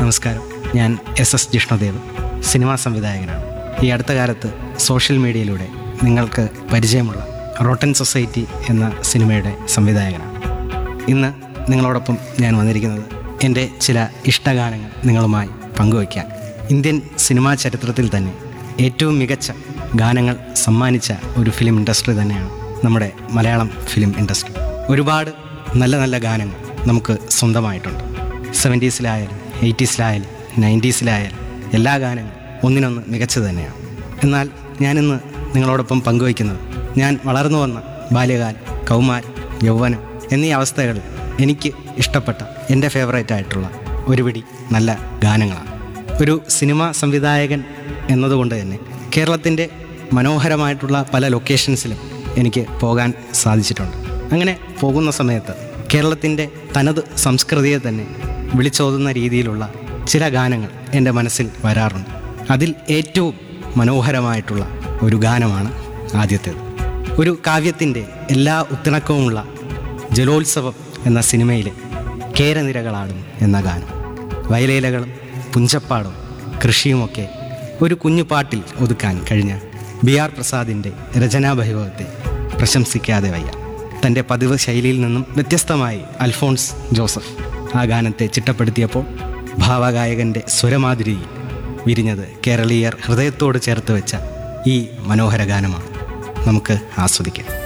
നമസ്കാരം ഞാൻ S S Jishnudev cinema സംവിധായകനാണ് ഈ അടുത്ത കാലത്ത് സോഷ്യൽ മീഡിയയിലൂടെ നിങ്ങൾക്ക് പരിചയമുള്ള റോട്ടൻ സൊസൈറ്റി എന്ന സിനിമയുടെ സംവിധായകനാണ് ഇന്ന് നിങ്ങളോടൊപ്പം ഞാൻ വന്നിരിക്കുന്നത് എൻ്റെ ചില ഇഷ്ടഗാനങ്ങൾ നിങ്ങളുമായി പങ്കുവയ്ക്കാൻ ഇന്ത്യൻ സിനിമാ ചരിത്രത്തിൽ തന്നെ ഏറ്റവും മികച്ച ഗാനങ്ങൾ സമ്മാനിച്ച ഒരു ഫിലിം ഇൻഡസ്ട്രി തന്നെയാണ് നമ്മുടെ മലയാളം ഫിലിം ഇൻഡസ്ട്രി ഒരുപാട് നല്ല നല്ല ഗാനങ്ങൾ നമുക്ക് സ്വന്തമായിട്ടുണ്ട് സെവൻറ്റീസിലായാലും എയ്റ്റീസിലായാലും നയൻറ്റീസിലായാലും എല്ലാ ഗാനങ്ങളും ഒന്നിനൊന്ന് മികച്ചത് തന്നെയാണ് എന്നാൽ ഞാനിന്ന് നിങ്ങളോടൊപ്പം പങ്കുവയ്ക്കുന്നത് ഞാൻ വളർന്നു വന്ന ബാല്യകാലം കൗമാരം യൗവനം എന്നീ അവസ്ഥകളിൽ എനിക്ക് ഇഷ്ടപ്പെട്ട എൻ്റെ ഫേവറേറ്റ് ആയിട്ടുള്ള ഒരു പിടി നല്ല ഗാനങ്ങളാണ് ഒരു സിനിമാ സംവിധായകൻ എന്നതുകൊണ്ട് തന്നെ കേരളത്തിൻ്റെ മനോഹരമായിട്ടുള്ള പല ലൊക്കേഷൻസിലും എനിക്ക് പോകാൻ സാധിച്ചിട്ടുണ്ട് അങ്ങനെ പോകുന്ന സമയത്ത് കേരളത്തിൻ്റെ തനത് സംസ്കൃതിയെ തന്നെ വിളിച്ചോതുന്ന രീതിയിലുള്ള ചില ഗാനങ്ങൾ എൻ്റെ മനസ്സിൽ വരാറുണ്ട് അതിൽ ഏറ്റവും മനോഹരമായിട്ടുള്ള ഒരു ഗാനമാണ് ആദ്യത്തേത് ഒരു കാവ്യത്തിൻ്റെ എല്ലാ ഉത്തിണക്കവുമുള്ള ജലോത്സവം എന്ന സിനിമയിലെ കേരനിരകളാടും എന്ന ഗാനം വയലേലകളും പുഞ്ചപ്പാടും കൃഷിയുമൊക്കെ ഒരു കുഞ്ഞു പാട്ടിൽ ഒതുക്കാൻ കഴിഞ്ഞ ബി ആർ പ്രസാദിൻ്റെ രചനാവൈഭവത്തെ പ്രശംസിക്കാതെ വയ്യ തൻ്റെ പതിവ് ശൈലിയിൽ നിന്നും വ്യത്യസ്തമായി അൽഫോൺസ് ജോസഫ് ആ ഗാനത്തെ ചിട്ടപ്പെടുത്തിയപ്പോൾ ഭാവഗായകൻ്റെ സ്വരമാതിരിയിൽ വിരിഞ്ഞത് കേരളീയർ ഹൃദയത്തോട് ചേർത്ത് വെച്ച ഈ മനോഹര ഗാനമാണ് നമുക്ക് ആസ്വദിക്കാം